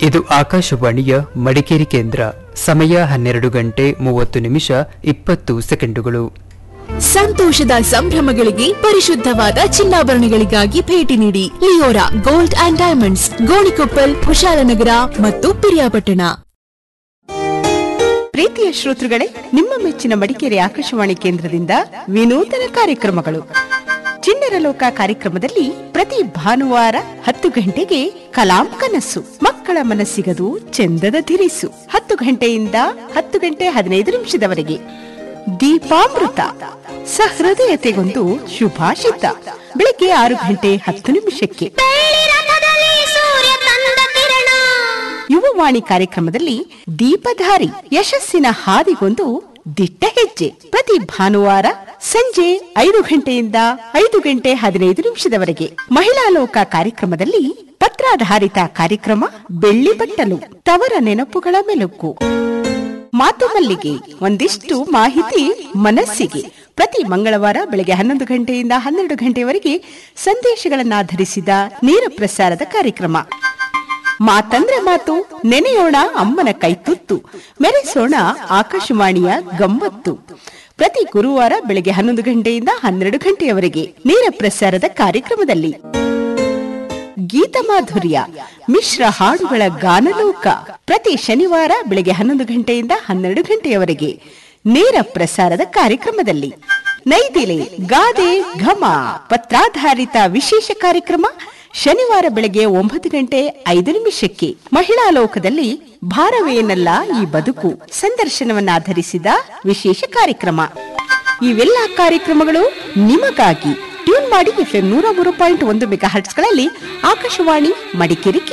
ಇದು ಆಕಾಶವಾಣಿಯ ಮಡಿಕೇರಿ ಕೇಂದ್ರ ಸಮಯ ಹನ್ನೆರಡು ಗಂಟೆ ಮೂವತ್ತು ನಿಮಿಷ ಇಪ್ಪತ್ತು ಸೆಕೆಂಡುಗಳು ಸಂತೋಷದ ಸಂಭ್ರಮಗಳಿಗೆ ಪರಿಶುದ್ಧವಾದ ಚಿನ್ನಾಭರಣಗಳಿಗಾಗಿ ಭೇಟಿ ನೀಡಿ Leora gold and diamonds Gonikoppal Kushalnagar ಮತ್ತು ಪಿರಿಯಾಪಟ್ಟಣ ಪ್ರೀತಿಯ ಶ್ರೋತೃಗಳೇ ನಿಮ್ಮ ಮೆಚ್ಚಿನ ಮಡಿಕೇರಿ ಆಕಾಶವಾಣಿ ಕೇಂದ್ರದಿಂದ ವಿನೂತನ ಕಾರ್ಯಕ್ರಮಗಳು ಚಿಣ್ಣರ ಲೋಕ ಕಾರ್ಯಕ್ರಮದಲ್ಲಿ ಪ್ರತಿ ಭಾನುವಾರ ಹತ್ತು ಗಂಟೆಗೆ ಕಲಾಂ ಕನಸು ಮಕ್ಕಳ ಮನಸ್ಸಿಗದು ಚಂದದ ಧಿರಿಸು ಹತ್ತು ಗಂಟೆಯಿಂದ ಹತ್ತು ಗಂಟೆ ಹದಿನೈದು ನಿಮಿಷದವರೆಗೆ ದೀಪಾಮೃತ ಸಹೃದಯತೆಗೊಂದು ಶುಭಾಷಿತ ಬೆಳಿಗ್ಗೆ ಆರು ಗಂಟೆ ಹತ್ತು ನಿಮಿಷಕ್ಕೆ ಯುವವಾಣಿ ಕಾರ್ಯಕ್ರಮದಲ್ಲಿ ದೀಪಧಾರಿ ಯಶಸ್ಸಿನ ಹಾದಿಗೊಂದು ದಿಟ್ಟ ಹೆಜ್ಜೆ ಪ್ರತಿ ಭಾನುವಾರ ಸಂಜೆ ಐದು ಗಂಟೆಯಿಂದ ಐದು ಗಂಟೆ ಹದಿನೈದು ನಿಮಿಷದವರೆಗೆ ಮಹಿಳಾ ಲೋಕ ಕಾರ್ಯಕ್ರಮದಲ್ಲಿ ಪತ್ರಾಧಾರಿತ ಕಾರ್ಯಕ್ರಮ ಬೆಳ್ಳಿ ಬಟ್ಟಲು ತವರ ನೆನಪುಗಳ ಮೆಲುಕು ಮಾತು ಮಲ್ಲಿಗೆ ಒಂದಿಷ್ಟು ಮಾಹಿತಿ ಮನಸ್ಸಿಗೆ ಪ್ರತಿ ಮಂಗಳವಾರ ಬೆಳಗ್ಗೆ ಹನ್ನೊಂದು ಗಂಟೆಯಿಂದ ಹನ್ನೆರಡು ಗಂಟೆಯವರೆಗೆ ಸಂದೇಶಗಳನ್ನಾಧರಿಸಿದ ನೇರ ಪ್ರಸಾರದ ಕಾರ್ಯಕ್ರಮ ಮಾತಂದ್ರೆ ಮಾತು ನೆನೆಯೋಣ ಅಮ್ಮನ ಕೈತುತ್ತು ಮೆರೆಸೋಣ ಆಕಾಶವಾಣಿಯ ಗಮ್ಮತ್ತು ಪ್ರತಿ ಗುರುವಾರ ಬೆಳಗ್ಗೆ ಹನ್ನೊಂದು ಗಂಟೆಯಿಂದ ಹನ್ನೆರಡು ಗಂಟೆಯವರೆಗೆ ನೇರ ಪ್ರಸಾರದ ಕಾರ್ಯಕ್ರಮದಲ್ಲಿ ಗೀತ ಮಾಧುರ್ಯ ಮಿಶ್ರ ಹಾಡುಗಳ ಗಾನಲೋಕ ಪ್ರತಿ ಶನಿವಾರ ಬೆಳಗ್ಗೆ ಹನ್ನೊಂದು ಗಂಟೆಯಿಂದ ಹನ್ನೆರಡು ಗಂಟೆಯವರೆಗೆ ನೇರ ಪ್ರಸಾರದ ಕಾರ್ಯಕ್ರಮದಲ್ಲಿ ನೈದಿಲೆ ಗಾದೆ ಘಮ ಪತ್ರಾಧಾರಿತ ವಿಶೇಷ ಕಾರ್ಯಕ್ರಮ ಶನಿವಾರ ಬೆಳಗ್ಗೆ ಒಂಬತ್ತು ಗಂಟೆ ಐದು ನಿಮಿಷಕ್ಕೆ ಮಹಿಳಾ ಲೋಕದಲ್ಲಿ ಭಾರವೇನಲ್ಲ ಈ ಬದುಕು ಸಂದರ್ಶನವನ್ನಾಧರಿಸಿದ ವಿಶೇಷ ಕಾರ್ಯಕ್ರಮ ಇವೆಲ್ಲ ಕಾರ್ಯಕ್ರಮಗಳು ನಿಮಗಾಗಿ ಟ್ಯೂನ್ ಮಾಡಿ ಎಫ್ಎಂ ನೂರ ಮೂರು ಪಾಯಿಂಟ್ ಒಂದು ಮೆಗಾ ಹರ್ಟ್ಸ್ಗಳಲ್ಲಿ ಆಕಾಶವಾಣಿ ಮಡಿಕೇರಿ